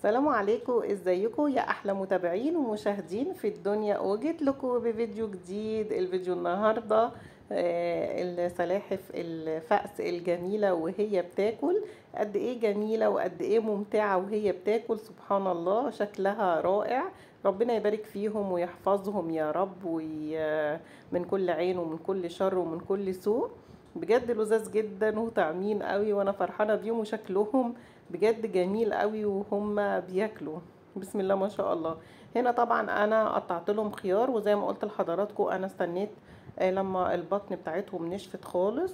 السلام عليكم ازيكم يا احلى متابعين ومشاهدين في الدنيا وجيت لكم بفيديو جديد الفيديو النهارده آه، السلاحف الفأس الجميلة وهي بتاكل قد ايه جميلة وقد ايه ممتعة وهي بتاكل سبحان الله شكلها رائع ربنا يبارك فيهم ويحفظهم يا رب وي... من كل عين ومن كل شر ومن كل سوء بجد لذاذ جدا وطعمين قوي وانا فرحانه بيهم وشكلهم بجد جميل قوي وهم بياكلوا بسم الله ما شاء الله هنا طبعا انا قطعت لهم خيار وزي ما قلت لحضراتكم انا استنيت آه، لما البطن بتاعتهم نشفت خالص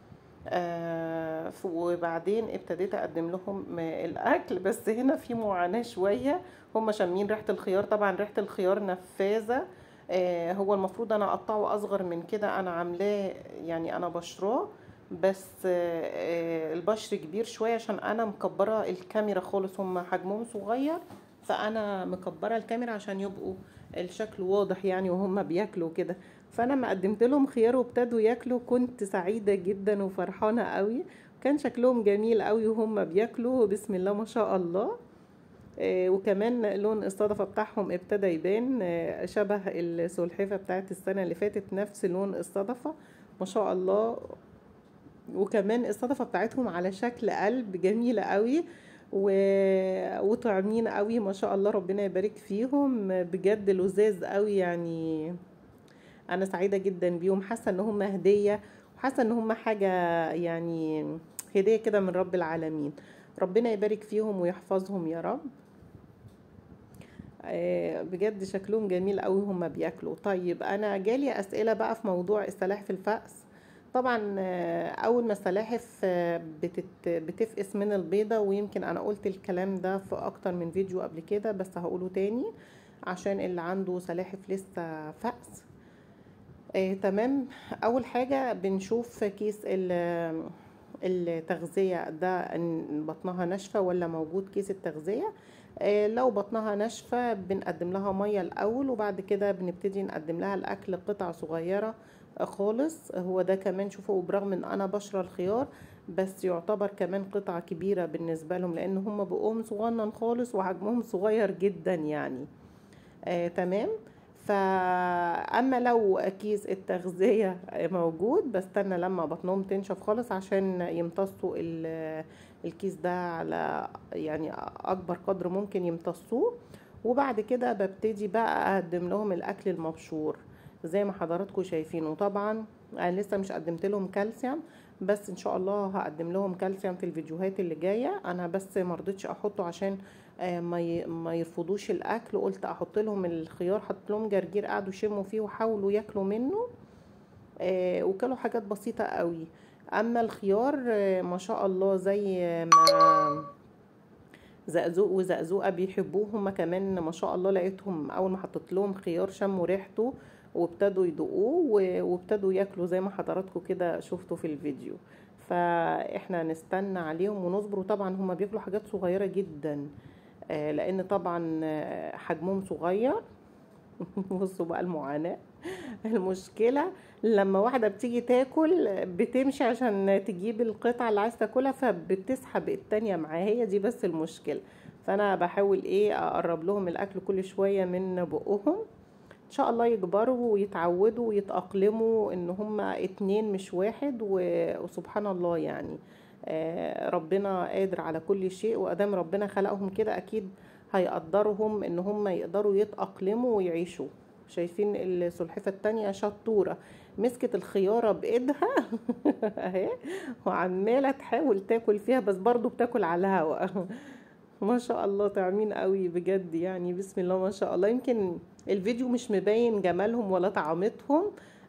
آه وبعدين ابتديت اقدم لهم الاكل بس هنا في معاناه شويه هم شامين ريحه الخيار طبعا ريحه الخيار نفاذه آه هو المفروض انا اقطعه اصغر من كده انا عاملاه يعني انا بشراه بس آه البشر كبير شويه عشان انا مكبره الكاميرا خالص هم حجمهم صغير فانا مكبره الكاميرا عشان يبقوا الشكل واضح يعني وهم بياكلوا كده فانا ما قدمت لهم خيار وابتدوا ياكلوا كنت سعيده جدا وفرحانه قوي كان شكلهم جميل قوي وهم بياكلوا بسم الله ما شاء الله آه وكمان لون الصدفه بتاعهم ابتدى يبان آه شبه السلحفه بتاعت السنه اللي فاتت نفس لون الصدفه ما شاء الله وكمان الصدفه بتاعتهم على شكل قلب جميله قوي و... وطعمين قوي ما شاء الله ربنا يبارك فيهم بجد لذاذ قوي يعني انا سعيده جدا بيهم حاسه ان هم هديه وحاسه ان هم حاجه يعني هديه كده من رب العالمين ربنا يبارك فيهم ويحفظهم يا رب بجد شكلهم جميل قوي هم بياكلوا طيب انا جالي اسئله بقى في موضوع السلاحف الفأس طبعا اول ما السلاحف بتت بتفقس من البيضه ويمكن انا قلت الكلام ده في اكتر من فيديو قبل كده بس هقوله تاني عشان اللي عنده سلاحف لسه فأس آه، تمام اول حاجه بنشوف كيس التغذيه ده ان بطنها ناشفه ولا موجود كيس التغذيه آه، لو بطنها ناشفه بنقدم لها ميه الاول وبعد كده بنبتدي نقدم لها الاكل قطع صغيره خالص هو ده كمان شوفوا برغم ان انا بشرى الخيار بس يعتبر كمان قطعة كبيرة بالنسبة لهم لان هم بقوم صغنن خالص وحجمهم صغير جدا يعني آه تمام فاما لو كيس التغذيه موجود بستنى لما بطنهم تنشف خالص عشان يمتصوا الكيس ده على يعني اكبر قدر ممكن يمتصوه وبعد كده ببتدي بقى اقدم لهم الاكل المبشور زي ما حضراتكم شايفين وطبعا انا لسه مش قدمت لهم كالسيوم بس ان شاء الله هقدم لهم كالسيوم في الفيديوهات اللي جايه انا بس مرضتش احطه عشان ما يرفضوش الاكل قلت احط لهم الخيار حطيت لهم جرجير قعدوا يشموا فيه وحاولوا ياكلوا منه وكلوا حاجات بسيطه قوي اما الخيار ما شاء الله زي ما زقزوق وزقزوقه بيحبوه هما كمان ما شاء الله لقيتهم اول ما حطيت لهم خيار شموا ريحته وابتدوا يدوقوه وابتدوا ياكلوا زي ما حضراتكم كده شفتوا في الفيديو فاحنا نستنى عليهم ونصبر وطبعا هما بياكلوا حاجات صغيره جدا لان طبعا حجمهم صغير بصوا بقى المعاناه المشكله لما واحده بتيجي تاكل بتمشي عشان تجيب القطعه اللي عايز تاكلها فبتسحب التانية معاها هي دي بس المشكله فانا بحاول ايه اقرب لهم الاكل كل شويه من بقهم ان شاء الله يكبروا ويتعودوا ويتأقلموا ان هما اتنين مش واحد وسبحان الله يعني ربنا قادر على كل شيء وادام ربنا خلقهم كده اكيد هيقدرهم ان هم يقدروا يتأقلموا ويعيشوا شايفين السلحفة التانية شطورة مسكت الخيارة بإيدها اهي وعمالة تحاول تاكل فيها بس برضو بتاكل على الهوا ما شاء الله طعمين قوي بجد يعني بسم الله ما شاء الله يمكن الفيديو مش مبين جمالهم ولا طعامتهم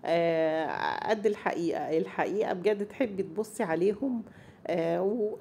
آه قد الحقيقة الحقيقة بجد تحبي تبصي عليهم آه و...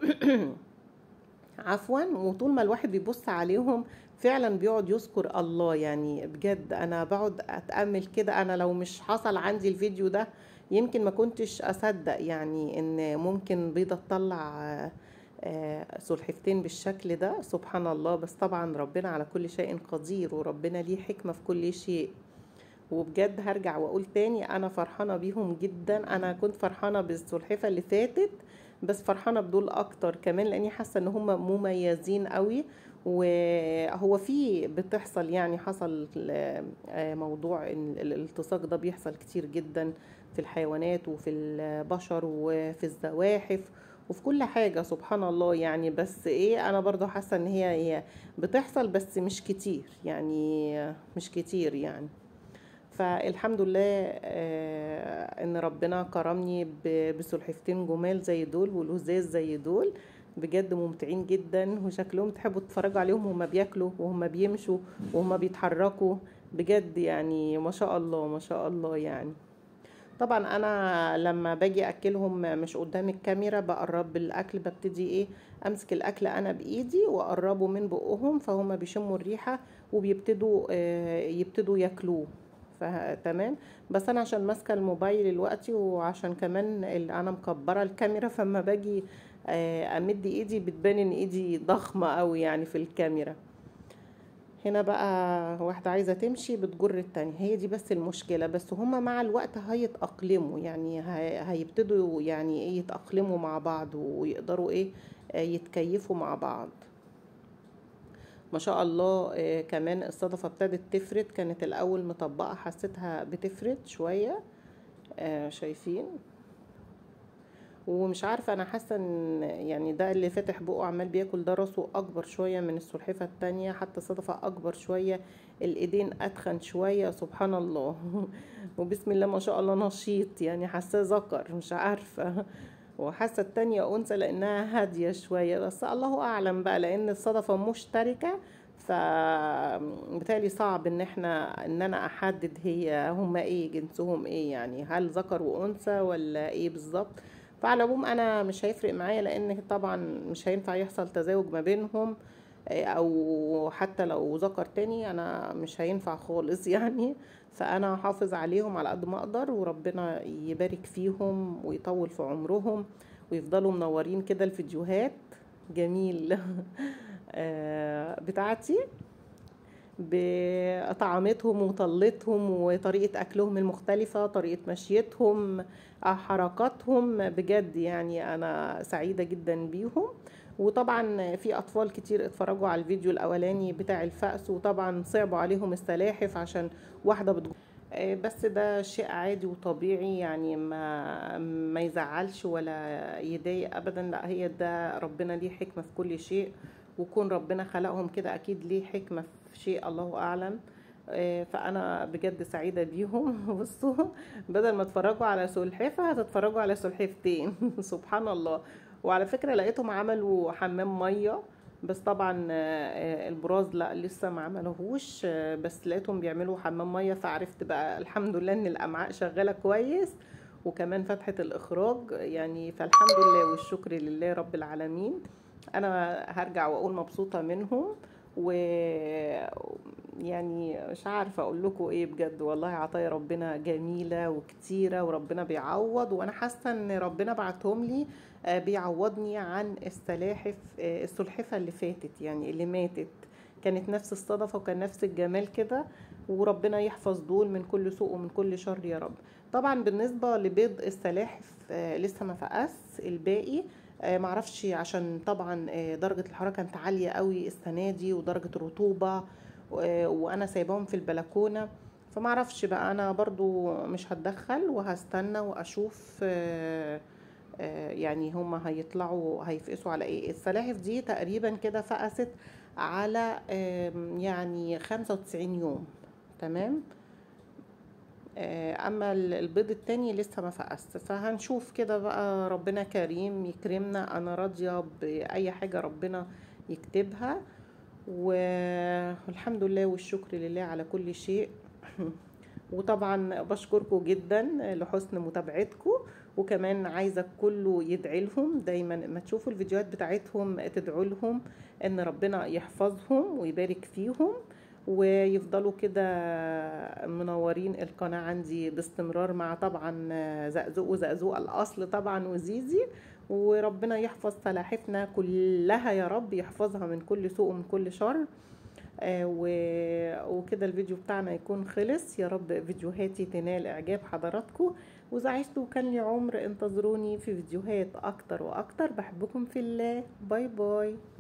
عفوا وطول ما الواحد بيبص عليهم فعلا بيقعد يذكر الله يعني بجد انا بقعد اتامل كده انا لو مش حصل عندي الفيديو ده يمكن ما كنتش اصدق يعني ان ممكن بيضه تطلع آه آه سلحفتين بالشكل ده سبحان الله بس طبعا ربنا على كل شيء قدير وربنا ليه حكمة في كل شيء وبجد هرجع واقول تاني انا فرحانة بيهم جدا انا كنت فرحانة بالسلحفة اللي فاتت بس فرحانة بدول اكتر كمان لاني حاسة ان هم مميزين قوي وهو في بتحصل يعني حصل آه، موضوع ان الالتصاق ده بيحصل كتير جدا في الحيوانات وفي البشر وفي الزواحف وفي كل حاجة سبحان الله يعني بس ايه انا برضو حاسة ان هي هي بتحصل بس مش كتير يعني مش كتير يعني فالحمد لله آه ان ربنا كرمني بسلحفتين جمال زي دول ولزاز زي دول بجد ممتعين جدا وشكلهم تحبوا تتفرجوا عليهم وهم بياكلوا وهم بيمشوا وهم بيتحركوا بجد يعني ما شاء الله ما شاء الله يعني طبعا انا لما باجي اكلهم مش قدام الكاميرا بقرب الاكل ببتدي ايه امسك الاكل انا بايدي واقربه من بقهم فهم بيشموا الريحه وبيبتدوا آه يبتدوا ياكلوه تمام بس انا عشان ماسكه الموبايل دلوقتي وعشان كمان انا مكبره الكاميرا فما باجي امد ايدي بتبان ان ايدي ضخمه قوي يعني في الكاميرا هنا بقى واحدة عايزة تمشي بتجر التانية هي دي بس المشكلة بس هما مع الوقت هيتأقلموا يعني هيبتدوا يعني ايه يتأقلموا مع بعض ويقدروا ايه يتكيفوا مع بعض ما شاء الله كمان الصدفة ابتدت تفرد كانت الأول مطبقة حسيتها بتفرد شوية شايفين ومش عارفه انا حاسه ان يعني ده اللي فاتح بقه عمال بياكل ده راسه اكبر شويه من السلحفه التانية حتى صدفه اكبر شويه الايدين اتخن شويه سبحان الله وبسم الله ما شاء الله نشيط يعني حاساه ذكر مش عارفه وحاسه التانية انثى لانها هاديه شويه بس الله اعلم بقى لان الصدفه مشتركه فبالتالي صعب ان احنا ان انا احدد هي هما ايه جنسهم ايه يعني هل ذكر وانثى ولا ايه بالظبط فعلى العموم انا مش هيفرق معايا لان طبعا مش هينفع يحصل تزاوج ما بينهم او حتى لو ذكر تاني انا مش هينفع خالص يعني فانا هحافظ عليهم على قد ما اقدر وربنا يبارك فيهم ويطول في عمرهم ويفضلوا منورين كده الفيديوهات جميل بتاعتي بطعامتهم وطلتهم وطريقة أكلهم المختلفة طريقة مشيتهم حركاتهم بجد يعني أنا سعيدة جدا بيهم وطبعا في أطفال كتير اتفرجوا على الفيديو الأولاني بتاع الفأس وطبعا صعبوا عليهم السلاحف عشان واحدة بتجو بس ده شيء عادي وطبيعي يعني ما ما يزعلش ولا يضايق ابدا لا هي ده ربنا ليه حكمه في كل شيء وكون ربنا خلقهم كده اكيد ليه حكمه في شيء الله اعلم فانا بجد سعيده بيهم بصوا بدل ما تتفرجوا على سلحفه هتتفرجوا على سلحفتين سبحان الله وعلى فكره لقيتهم عملوا حمام ميه بس طبعا البراز لا لسه ما عملوهوش بس لقيتهم بيعملوا حمام ميه فعرفت بقى الحمد لله ان الامعاء شغاله كويس وكمان فتحه الاخراج يعني فالحمد لله والشكر لله رب العالمين انا هرجع واقول مبسوطه منهم و يعني مش عارفه اقول لكم ايه بجد والله عطايا ربنا جميله وكتيره وربنا بيعوض وانا حاسه ان ربنا بعتهم لي بيعوضني عن السلاحف السلحفه اللي فاتت يعني اللي ماتت كانت نفس الصدفه وكان نفس الجمال كده وربنا يحفظ دول من كل سوء ومن كل شر يا رب طبعا بالنسبه لبيض السلاحف لسه ما فقس الباقي معرفش عشان طبعا درجة الحرارة كانت عالية قوي السنة دي ودرجة الرطوبة وانا سايباهم في البلكونة فمعرفش بقى انا برضو مش هتدخل وهستنى واشوف يعني هما هيطلعوا هيفقسوا على ايه السلاحف دي تقريبا كده فقست على يعني خمسة وتسعين يوم تمام اما البيض التاني لسه ما فقست فهنشوف كده بقى ربنا كريم يكرمنا انا راضيه باي حاجه ربنا يكتبها والحمد لله والشكر لله على كل شيء وطبعا بشكركم جدا لحسن متابعتكم وكمان عايزه كله يدعي لهم دايما ما تشوفوا الفيديوهات بتاعتهم تدعوا لهم ان ربنا يحفظهم ويبارك فيهم ويفضلوا كده منورين القناة عندي باستمرار مع طبعا زقزوق وزقزوق الأصل طبعا وزيزي وربنا يحفظ سلاحفنا كلها يا رب يحفظها من كل سوء ومن كل شر وكده الفيديو بتاعنا يكون خلص يا رب فيديوهاتي تنال إعجاب حضراتكم وإذا عشت وكان لي عمر انتظروني في فيديوهات أكتر وأكتر بحبكم في الله باي باي